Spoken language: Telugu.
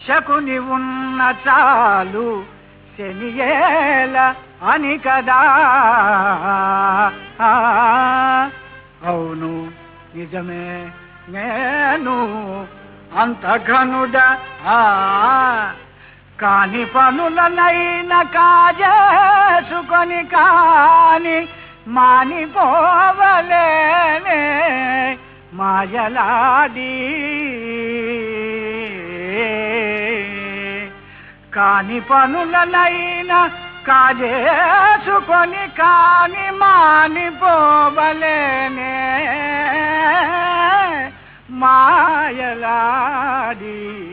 శకుని ఉన్న చాలు శనియేల అని కదా అవును నిజమే నేను అంత ఘనుడ ఆ, కాని పనులనైన కాజేసుకొని కాని మానిపోవలేనే మాయలాడి కాని పనులనైనా కాజేసుకొని కాని మానిపోవలేనే మాయలాడి